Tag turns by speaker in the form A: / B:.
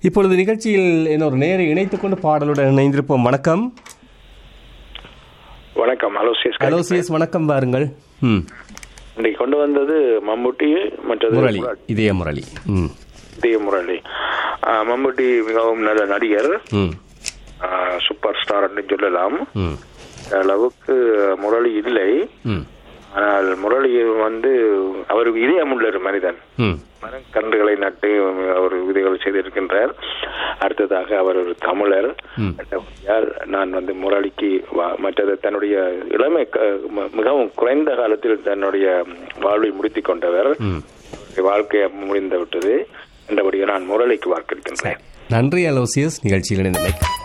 A: இப்பொழுது நிகழ்ச்சியில் இன்னொரு நேரை இணைத்துக் கொண்டு பாடலுடன் இணைந்திருப்போம் வணக்கம்
B: வணக்கம் அலோசியஸ்
A: அலோசியஸ் வணக்கம் வாருங்கள் ம்
B: இன்னைக்கு கொண்டு வந்தது மம்முட்டி மற்றது
A: முரளி இதய முரளி ம்
B: இதய முரளி ஆ, மம்முட்டி மிகவும் நல்ல நடிகர்
A: ம்
B: ஆ, சூப்பர் ஸ்டார் என்று சொல்லலாம்
A: ம்
B: இந்த அளவுக்கு முரளி இல்லை
A: ம்
B: ஆனால் முரளி வந்து அவருக்கு இதயமுள்ள ஒரு மனிதன்
A: ம்
B: மரக்கன்றுகளை நட்டு அவர் விதைகள் செய்திருக்கின்றார் அடுத்ததாக அவர் ஒரு தமிழர்
A: ம்.
B: என்றபடியால் நான் வந்து முரளிக்கு வா- மற்றது தன்னுடைய இளமை க- ம- மிகவும் குறைந்த காலத்தில் தன்னுடைய வாழ்வை முடித்துக் கொண்டவர்
A: ம்
B: அவருடைய வாழ்க்கை முடிந்து விட்டது என்றபடியாக நான் முரளிக்கு வாக்களிக்கின்றேன்
A: நன்றி அலோசியஸ் நிகழ்ச்சியில் இணைந்தமைக்கு